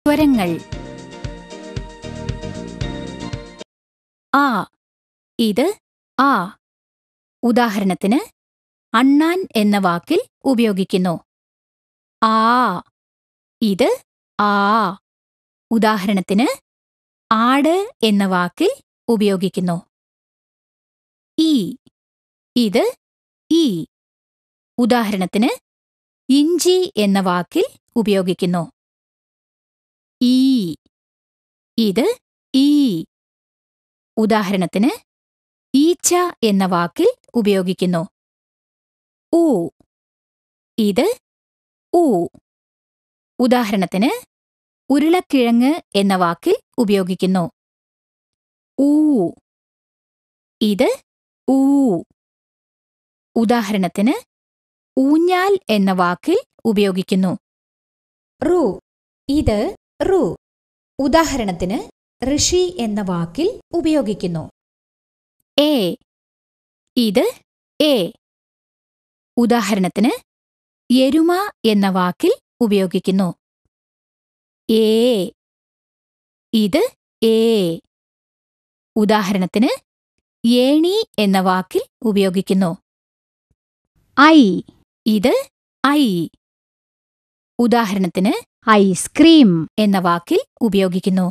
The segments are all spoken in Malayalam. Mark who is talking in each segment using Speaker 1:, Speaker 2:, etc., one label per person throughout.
Speaker 1: സ്വരങ്ങൾ ആ ഇത് ആ ഉദാഹരണത്തിന് അണ്ണാൻ എന്ന വാക്കിൽ ഉപയോഗിക്കുന്നു ആ ഇത് ആ ഉദാഹരണത്തിന് ആട് എന്ന വാക്കിൽ ഉപയോഗിക്കുന്നു ഈ ഇത് ഈ ഉദാഹരണത്തിന് ഇഞ്ചി എന്ന വാക്കിൽ ഉപയോഗിക്കുന്നു ഈ ഇത് ഈ ഉദാഹരണത്തിന് ഈച്ച എന്ന വാക്കിൽ ഉപയോഗിക്കുന്നു ഊ ഇത് ഊ ഉദാഹരണത്തിന് ഉരുളക്കിഴങ്ങ് എന്ന വാക്കിൽ ഉപയോഗിക്കുന്നു ഊ ഇത് ഊ ഉദാഹരണത്തിന് ഊഞ്ഞാൽ എന്ന വാക്കിൽ ഉപയോഗിക്കുന്നു
Speaker 2: റു ഇത് റു ഉദാഹരണത്തിന് ഋഷി എന്ന വാക്കിൽ ഉപയോഗിക്കുന്നു
Speaker 1: എ ഇത് എ ഉദാഹരണത്തിന് എരുമ എന്ന വാക്കിൽ ഉപയോഗിക്കുന്നു ഏ ഇത് ഏ ഉദാഹരണത്തിന് ഏണി എന്ന വാക്കിൽ ഉപയോഗിക്കുന്നു ഐ ഇത് ഐ ഉദാഹരണത്തിന് ഐസ്ക്രീം എന്ന വാക്കിൽ ഉപയോഗിക്കുന്നു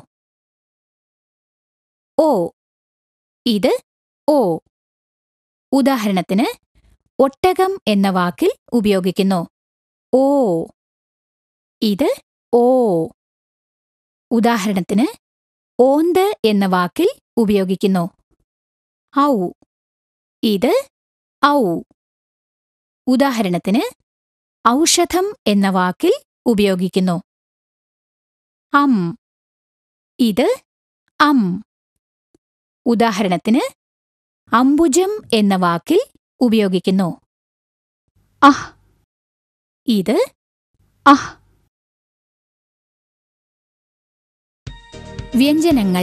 Speaker 1: ഓ ഇത് ഓ ഉദാഹരണത്തിന് ഒട്ടകം എന്ന വാക്കിൽ ഉപയോഗിക്കുന്നു ഓ ഇത് ഓ ഉദാഹരണത്തിന് ഓന്ത് എന്ന വാക്കിൽ ഉപയോഗിക്കുന്നു ഔ ഇത് ഔ ഉദാഹരണത്തിന് ഔഷധം എന്ന വാക്കിൽ ഉപയോഗിക്കുന്നു അം ഇത് അം ഉദാഹരണത്തിന് അംബുജം എന്ന വാക്കിൽ ഉപയോഗിക്കുന്നു അഹ് ഇത് അഹ് വ്യഞ്ജനങ്ങൾ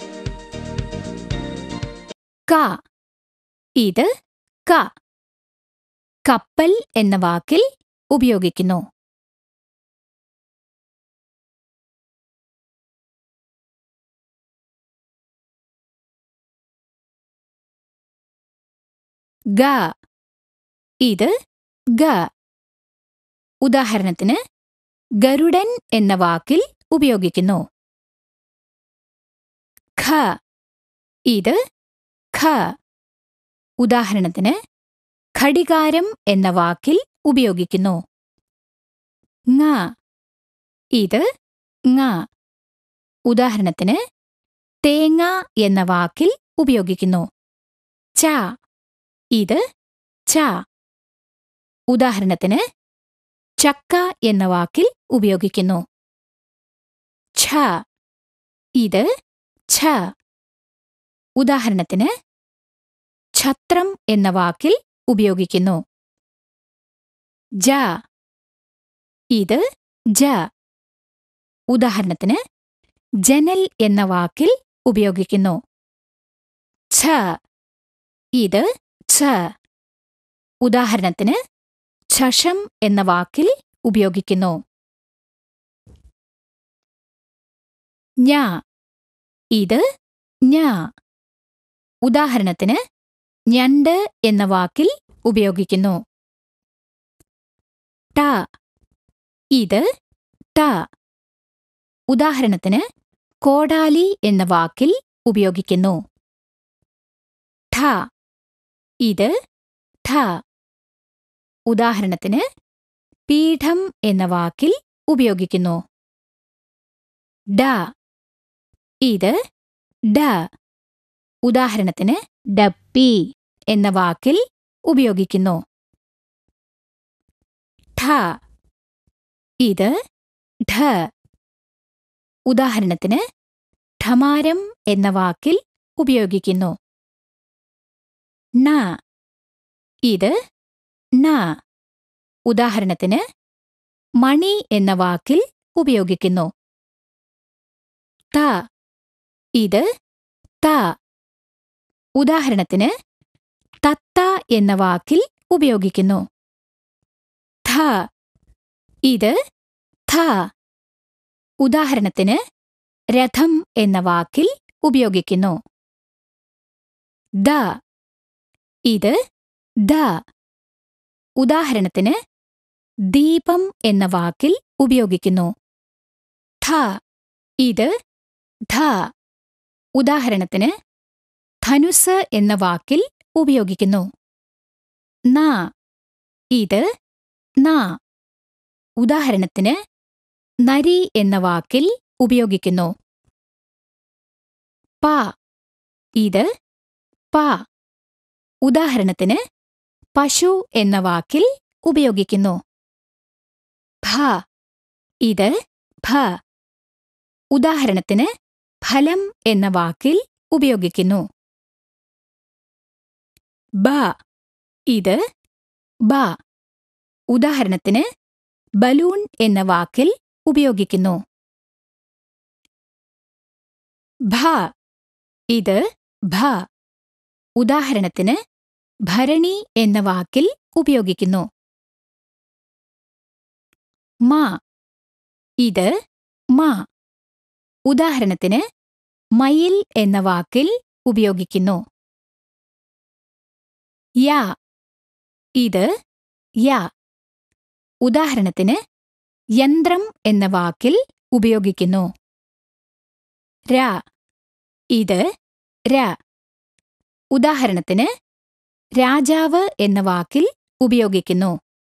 Speaker 1: ക ഇത് ക കപ്പൽ എന്ന വാക്കിൽ ഉപയോഗിക്കുന്നു ഗ ഇത് ഗ ഉദാഹരണത്തിന് ഗരുഡൻ എന്ന വാക്കിൽ ഉപയോഗിക്കുന്നു ഖ ഇത് ഖ ഉദാഹരണത്തിന് ഘടികാരം എന്ന വാക്കിൽ ഉപയോഗിക്കുന്നു ങ ഇത് ങ ഉദാഹരണത്തിന് തേങ്ങ എന്ന വാക്കിൽ ഉപയോഗിക്കുന്നു ച ഇത് ച ഉദാഹരണത്തിന് ചക്ക എന്ന വാക്കിൽ ഉപയോഗിക്കുന്നു ഛ ഇത് ഛ ഉദാഹരണത്തിന് ഛത്രം എന്ന വാക്കിൽ ഉപയോഗിക്കുന്നു ജ ഇത് ജ ഉദാഹരണത്തിന് ജനൽ എന്ന വാക്കിൽ ഉപയോഗിക്കുന്നു ഛ ഇത് ഛ ഉദാഹരണത്തിന് ഛഷം എന്ന വാക്കിൽ ഉപയോഗിക്കുന്നു ഞ ഇത് ഞ ഉദാഹരണത്തിന് ഞണ്ട് എന്ന വാക്കിൽ ഉപയോഗിക്കുന്നു ട ഇത് ട ഉദാഹരണത്തിന് കോടാലി എന്ന വാക്കിൽ ഉപയോഗിക്കുന്നു ഠ ഇത് ഠ ഉദാഹരണത്തിന് പീഠം എന്ന വാക്കിൽ ഉപയോഗിക്കുന്നു ഡ ഇത് ഡ ഉദാഹരണത്തിന് ഡപ്പി എന്ന വാക്കിൽ ഉപയോഗിക്കുന്നു ഠ ഇത് ഠ ഉദാഹരണത്തിന് ഠമാരം എന്ന വാക്കിൽ ഉപയോഗിക്കുന്നു ണ ഇത് ണ ഉദാഹരണത്തിന് മണി എന്ന വാക്കിൽ ഉപയോഗിക്കുന്നു ത ഇത് ത ഉദാഹരണത്തിന് തത്ത എന്ന വാക്കിൽ ഉപയോഗിക്കുന്നു ഥ ഇത് ഥ ഉദാഹരണത്തിന് രഥം എന്ന വാക്കിൽ ഉപയോഗിക്കുന്നു ദ ഇത് ദ ഉദാഹരണത്തിന് ദീപം എന്ന വാക്കിൽ ഉപയോഗിക്കുന്നു ധ ഇത് ധ ഉദാഹരണത്തിന് ധനുസ് എന്ന വാക്കിൽ ഉപയോഗിക്കുന്നു ന ഇത് ന ഉദാഹരണത്തിന് നരി എന്ന വാക്കിൽ ഉപയോഗിക്കുന്നു പ ഇത് പ ഉദാഹരണത്തിന് പശു എന്ന വാക്കിൽ ഉപയോഗിക്കുന്നു ഭ ഇത് ഭ ഉദാഹരണത്തിന് ഫലം എന്ന വാക്കിൽ ഉപയോഗിക്കുന്നു ബ ഇത് ബ ഉദാഹരണത്തിന് ബലൂൺ എന്ന വാക്കിൽ ഉപയോഗിക്കുന്നു ഭ ഇത് ഭ ഉദാഹരണത്തിന് ഭരണി എന്ന വാക്കിൽ ഉപയോഗിക്കുന്നു മ ഇത് മ ഉദാഹരണത്തിന് മയിൽ എന്ന വാക്കിൽ ഉപയോഗിക്കുന്നു യ ഇത് യ ഉദാഹരണത്തിന് യന്ത്രം എന്ന വാക്കിൽ ഉപയോഗിക്കുന്നു ര ഇത് ര ഉദാഹരണത്തിന് രാജാവ് എന്ന വാക്കിൽ ഉപയോഗിക്കുന്നു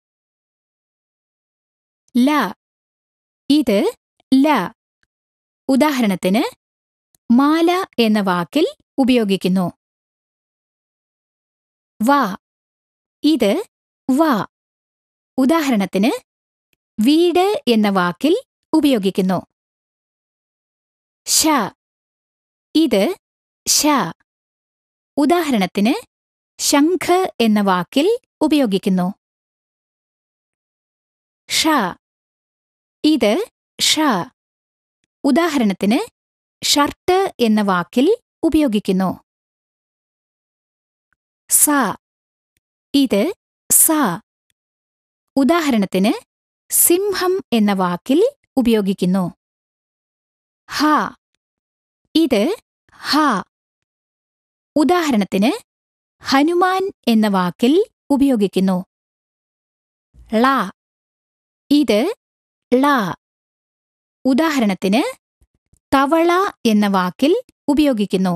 Speaker 1: ല ഇത് ല ഉദാഹരണത്തിന് മാല എന്ന വാക്കിൽ ഉപയോഗിക്കുന്നു വ ഇത് വ ഉദാഹരണത്തിന് വീട് എന്ന വാക്കിൽ ഉപയോഗിക്കുന്നു ശ ഇത് ശ ഉദാഹരണത്തിന് ശംഖ് എന്ന വാക്കിൽ ഉപയോഗിക്കുന്നു ഷ ഇത് ഷ ഉദാഹരണത്തിന് ഷർട്ട് എന്ന വാക്കിൽ ഉപയോഗിക്കുന്നു സ ഇത് സ ഉദാഹരണത്തിന് സിംഹം എന്ന വാക്കിൽ ഉപയോഗിക്കുന്നു ഹ ഇത് ഹ ഉദാഹരണത്തിന് ഹനുമാൻ എന്ന വാക്കിൽ ഉപയോഗിക്കുന്നു ള ഇത് ള ഉദാഹരണത്തിന് തവള എന്ന വാക്കിൽ ഉപയോഗിക്കുന്നു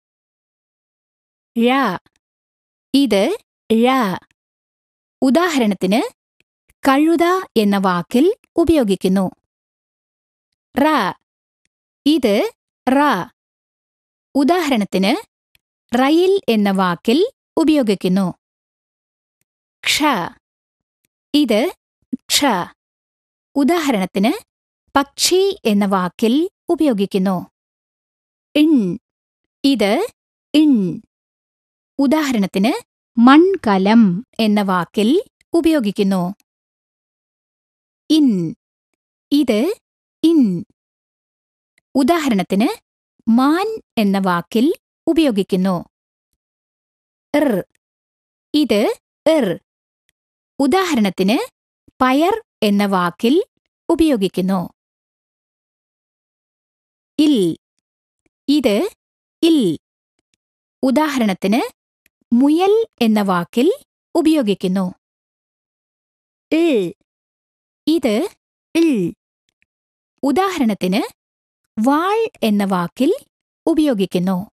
Speaker 1: ഴ ഇത് ഴ ഉദാഹരണത്തിന് കഴുത എന്ന വാക്കിൽ ഉപയോഗിക്കുന്നു റ ഇത് റ ഉദാഹരണത്തിന് റയിൽ എന്ന വാക്കിൽ ഉപയോഗിക്കുന്നു ക്ഷ ഇത് ക്ഷ ഉദാഹരണത്തിന് പക്ഷി എന്ന വാക്കിൽ ഉപയോഗിക്കുന്നു ഇൺ ഇത് ഇൺ ഉദാഹരണത്തിന് മൺകലം എന്ന വാക്കിൽ ഉപയോഗിക്കുന്നു ഇൻ ഇത് ഇൻ ഉദാഹരണത്തിന് മാൻ എന്ന വാക്കിൽ ഉപയോഗിക്കുന്നു ഇർ ഇത് ഇർ ഉദാഹരണത്തിന് പയർ എന്ന വാക്കിൽ ഉപയോഗിക്കുന്നു ഇൽ ഇത് ഇൽ ഉദാഹരണത്തിന് മുയൽ എന്ന വാക്കിൽ ഉപയോഗിക്കുന്നു ഇൾ ഇത് ഇൾ ഉദാഹരണത്തിന് വാൾ എന്ന വാക്കിൽ ഉപയോഗിക്കുന്നു